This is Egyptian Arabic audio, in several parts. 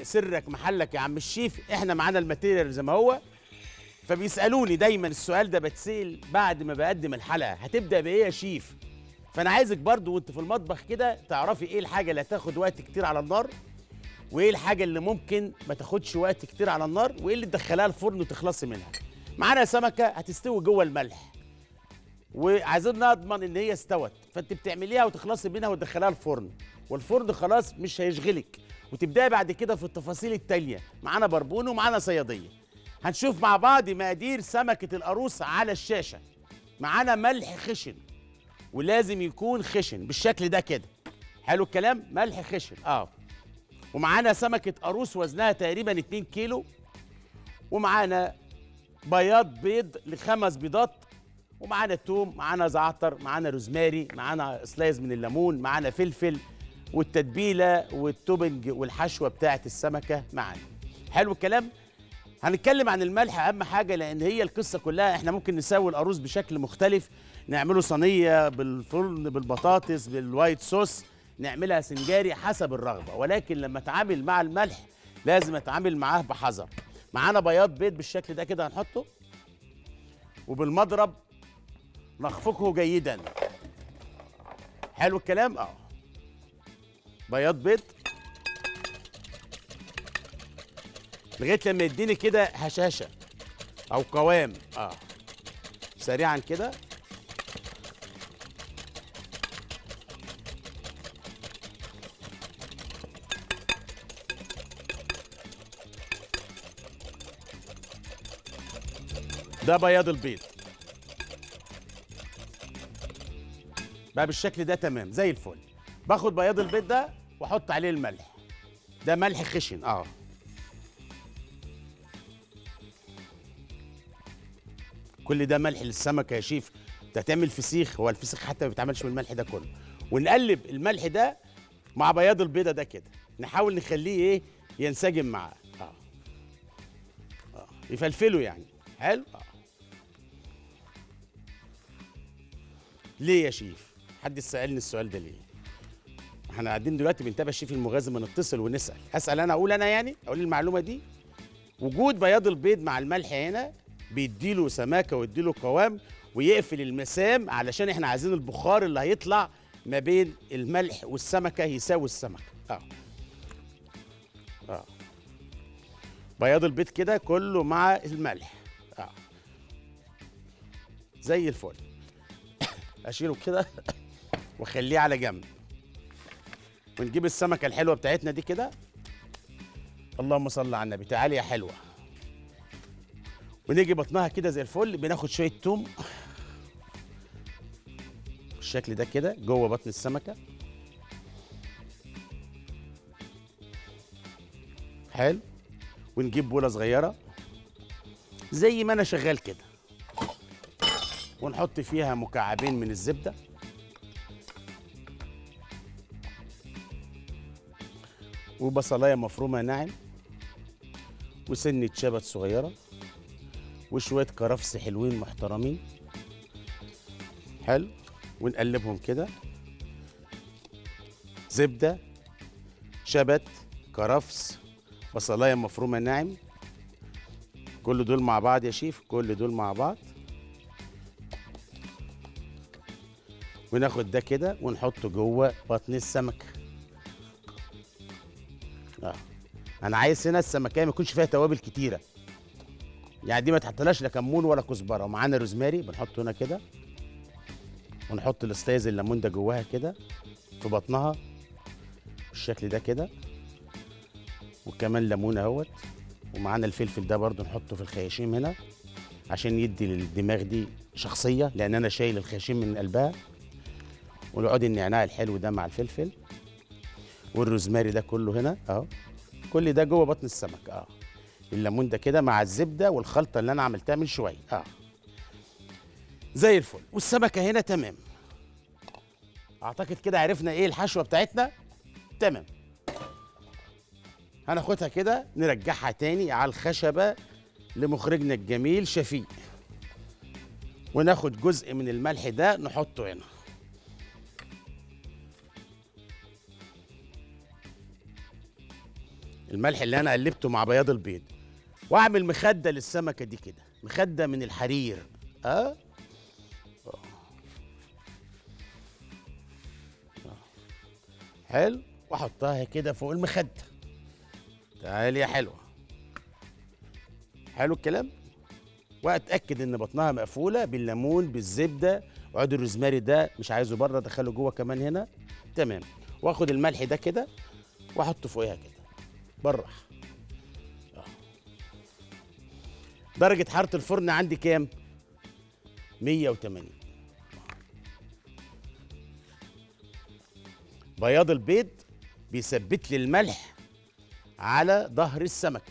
سرك محلك يا عم الشيف احنا معانا الماتيريال زي ما هو فبيسالوني دايما السؤال ده بتسال بعد ما بقدم الحلقه هتبدا بايه يا شيف فانا عايزك برضو وانت في المطبخ كده تعرفي ايه الحاجه اللي هتاخد وقت كتير على النار وايه الحاجه اللي ممكن ما تاخدش وقت كتير على النار وايه اللي تدخلها الفرن وتخلصي منها معانا سمكه هتستوي جوه الملح وعايزين نضمن ان هي استوت فانت بتعمليها وتخلصي منها وتدخليها الفرن والفرن خلاص مش هيشغلك وتبداي بعد كده في التفاصيل التاليه معانا بربون ومعانا صياديه هنشوف مع بعض مقادير سمكه القاروص على الشاشه معانا ملح خشن ولازم يكون خشن بالشكل ده كده حلو الكلام ملح خشن اه ومعانا سمكه قاروص وزنها تقريبا 2 كيلو ومعانا بياض بيض لخمس بيضات ومعانا توم معانا زعتر معانا روزماري معانا سلايز من الليمون معانا فلفل والتتبيله والتوبنج والحشوه بتاعه السمكه معانا حلو الكلام هنتكلم عن الملح اهم حاجه لان هي القصه كلها احنا ممكن نسوي القاروص بشكل مختلف نعمله صينيه بالفرن بالبطاطس بالوايت صوص نعملها سنجاري حسب الرغبه ولكن لما اتعامل مع الملح لازم اتعامل معاه بحذر معانا بياض بيض بالشكل ده كده هنحطه وبالمضرب نخفقه جيدا حلو الكلام اه بياض بيض لغايه لما يديني كده هشاشه او قوام اه سريعا كده ده بياض البيض بقى بالشكل ده تمام زي الفل باخد بياض البيض ده واحط عليه الملح ده ملح خشن اه كل ده ملح للسمكه يا شيف انت هتعمل فسيخ هو الفسيخ حتى ما بيتعملش بالملح ده كله ونقلب الملح ده مع بياض البيضه ده كده نحاول نخليه ايه ينسجم معاه اه اه يفلفله يعني حلو اه ليه يا شيف حد سالني السؤال ده ليه احنا قاعدين دلوقتي بنتابع الشيف المغازي ما نتصل ونسال اسال انا اقول انا يعني اقول المعلومه دي وجود بياض البيض مع الملح هنا بيديله سماكه ويديله قوام ويقفل المسام علشان احنا عايزين البخار اللي هيطلع ما بين الملح والسمكه يساوي السمكه اه اه بياض البيض كده كله مع الملح اه زي الفل اشيله كده واخليه على جنب ونجيب السمكه الحلوه بتاعتنا دي كده اللهم صل على النبي تعالي يا حلوه ونيجي بطنها كده زي الفل بناخد شويه توم بالشكل ده كده جوه بطن السمكه حلو ونجيب بوله صغيره زي ما انا شغال كده ونحط فيها مكعبين من الزبده وبصلايه مفرومه ناعم وسنه شبت صغيره وشويه كرفس حلوين محترمين حلو ونقلبهم كده زبده شبت كرفس بصلايه مفرومه ناعم كل دول مع بعض يا شيف كل دول مع بعض وناخد ده كده ونحطه جوه بطن السمكه اه انا عايز هنا السمكيه ما يكونش فيها توابل كتيره يعني دي ما تحطلهاش لا كمون ولا كزبره ومعانا روزماري بنحطه هنا كده ونحط السلايز الليمون ده جواها كده في بطنها بالشكل ده كده وكمان ليمون اهوت ومعانا الفلفل ده برضو نحطه في الخياشيم هنا عشان يدي للدماغ دي شخصيه لان انا شايل الخياشيم من قلبها والعود النعناع الحلو ده مع الفلفل والروزماري ده كله هنا اهو كل ده جوه بطن السمك اه الليمون ده كده مع الزبده والخلطه اللي انا عملتها من شويه اه زي الفل والسمكه هنا تمام اعتقد كده عرفنا ايه الحشوه بتاعتنا تمام هناخدها كده نرجعها تاني على الخشبه لمخرجنا الجميل شفيق وناخد جزء من الملح ده نحطه هنا الملح اللي انا قلبته مع بياض البيض واعمل مخده للسمكه دي كده مخده من الحرير اه آه. آه. حلو واحطها كده فوق المخده تعالي يا حلوه حلو الكلام واتاكد ان بطنها مقفوله بالليمون بالزبده وعود الروزماري ده مش عايزه بره ادخله جوه كمان هنا تمام واخد الملح ده كده واحطه فوقيها كده بالراحه آه. درجه حراره الفرن عندي كام 180 بياض البيض بيثبت لي الملح على ظهر السمكه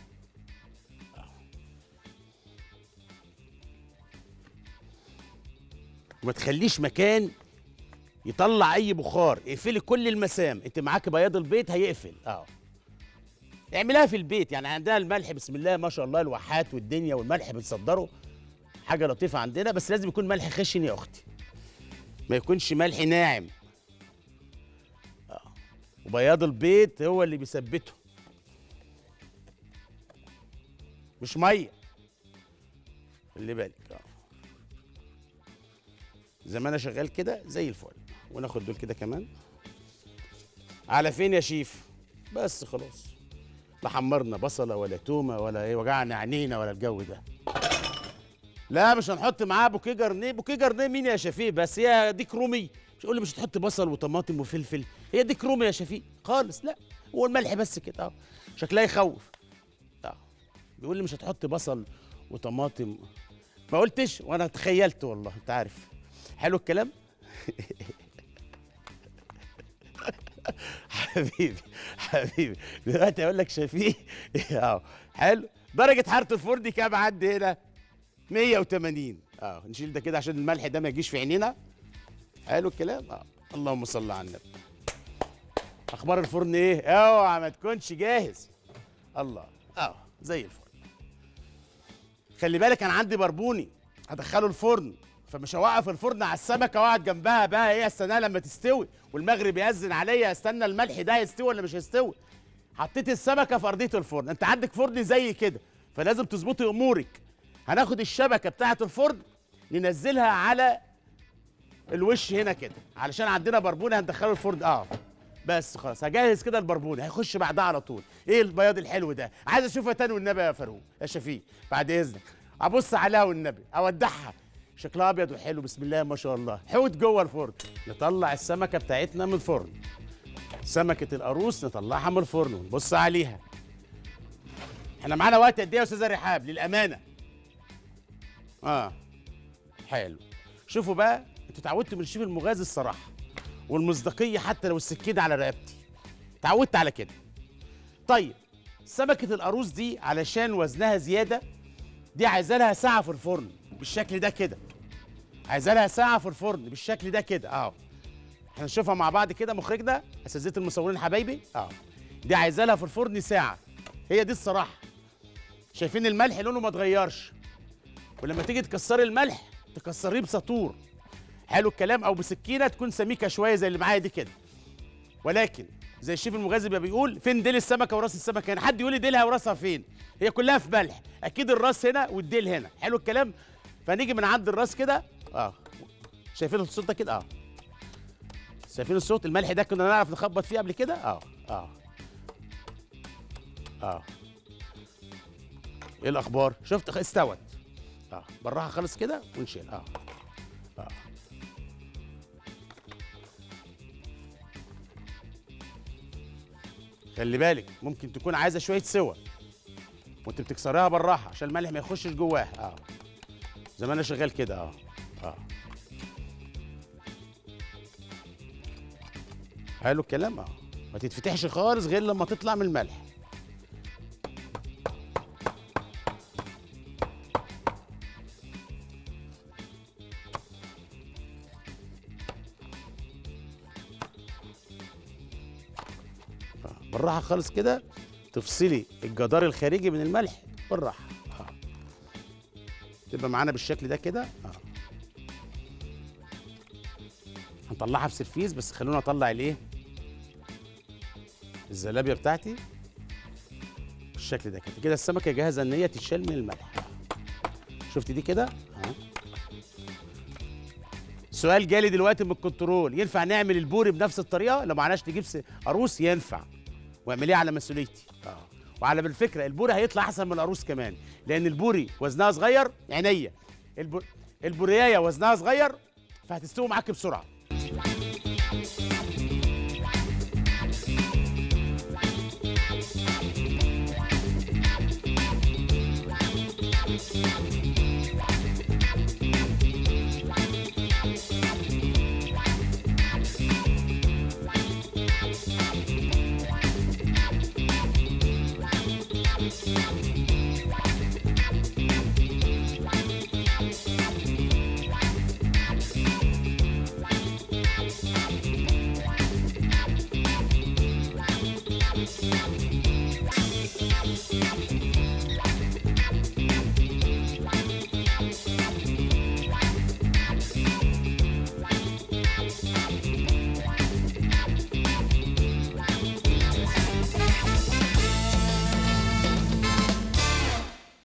وما تخليش مكان يطلع اي بخار اقفلي كل المسام انت معاك بياض البيض هيقفل اه اعملها في البيت يعني عندنا الملح بسم الله ما شاء الله الواحات والدنيا والملح بنصدره حاجه لطيفه عندنا بس لازم يكون ملح خشن يا اختي ما يكونش ملح ناعم اه وبياض البيض هو اللي بيثبته مش ميه خلي بالك اه زي ما انا شغال كده زي الفل وناخد دول كده كمان على فين يا شيف بس خلاص لا حمرنا بصله ولا تومه ولا ايه وجعنا عينينا ولا الجو ده لا مش هنحط معاه بوكيه جرنيه بوكيه جرنيه مين يا شفيق بس هي ديك رومي مش يقول لي مش هتحط بصل وطماطم وفلفل هي ديك رومي يا شفيق خالص لا هو الملح بس كده اه شكلها يخوف اه بيقول لي مش هتحط بصل وطماطم ما قلتش وانا تخيلت والله انت عارف حلو الكلام حبيبي حبيبي دلوقتي اقول لك شفيق اه حلو درجه حراره الفرن كام عندي هنا 180 اه نشيل ده كده عشان الملح ده ما يجيش في عينينا حلو الكلام اه اللهم صل على النبي اخبار الفرن ايه اوعى ما تكونش جاهز الله اه زي الفل خلي بالك انا عندي بربوني هدخله الفرن فمش هوقف الفرن على السمكه واقعد جنبها بقى ايه استناها لما تستوي والمغرب يأذن عليا استنى الملح ده يستوي ولا مش هيستوي حطيت السمكه في ارضيه الفرن انت عندك فرن زي كده فلازم تظبطي امورك هناخد الشبكه بتاعه الفرن ننزلها على الوش هنا كده علشان عندنا بربونه هندخله الفرن اه بس خلاص هجهز كده البربونه هيخش بعدها على طول ايه البياض الحلو ده عايز اشوفها تاني والنبي يا فاروق يا شفيق بعد اذنك ابص عليها والنبي اودعها شكلها ابيض وحلو بسم الله ما شاء الله حوت جوه الفرن نطلع السمكه بتاعتنا من الفرن سمكه القاروص نطلعها من الفرن ونبص عليها احنا معانا وقت قد ايه يا استاذه رحاب للامانه اه حلو شوفوا بقى انتوا اتعودتوا من الشيف المغازي الصراحه والمصداقيه حتى لو السكينه على رقبتي اتعودت على كده طيب سمكه القاروص دي علشان وزنها زياده دي عايزه لها ساعه في الفرن بالشكل ده كده عايزه لها ساعه في الفرن بالشكل ده كده اهو احنا نشوفها مع بعض كده مخرجنا اساتذه المصورين حبايبي اه دي عايزه لها في الفرن ساعه هي دي الصراحه شايفين الملح لونه ما اتغيرش ولما تيجي تكسري الملح تكسريه بسطور حلو الكلام او بسكينه تكون سميكه شويه زي اللي معايا دي كده ولكن زي الشيف المغازي ما بيقول فين ديل السمكه وراس السمكه هنا حد يقول لي ديلها وراسها فين هي كلها في ملح اكيد الراس هنا والديل هنا حلو الكلام فنيجي من عند الراس كده اه شايفين الصوت ده كده اه شايفين الصوت الملح ده كنا نعرف نخبط فيه قبل كده اه اه اه ايه الاخبار شفت استوت اه براها خالص كده ونشيل اه اه خلي بالك ممكن تكون عايزه شويه سوى وانت بتكسريها بالراحه عشان الملح ما يخشش جواها اه زي ما انا شغال كده اه اه حلو الكلام اه ما تتفتحش خالص غير لما تطلع من الملح آه، بالراحه خالص كده تفصلي الجدار الخارجي من الملح بالراحه اه تبقى معانا بالشكل ده كده اه هنطلعها بسرفيز بس خلونا اطلع الايه الزلابيه بتاعتي بالشكل ده كده كده السمكه جاهزه ان هي تتشال من الملح شفت دي كده اهو سؤال جالي دلوقتي من الكنترول ينفع نعمل البوري بنفس الطريقه لو معناش نجيب س- عروس ينفع واعمليه على مسؤوليتي اه وعلى بالفكره البوري هيطلع احسن من العروس كمان لان البوري وزنها صغير عينيا البو... البوريايه وزنها صغير فهتستوي معاك بسرعه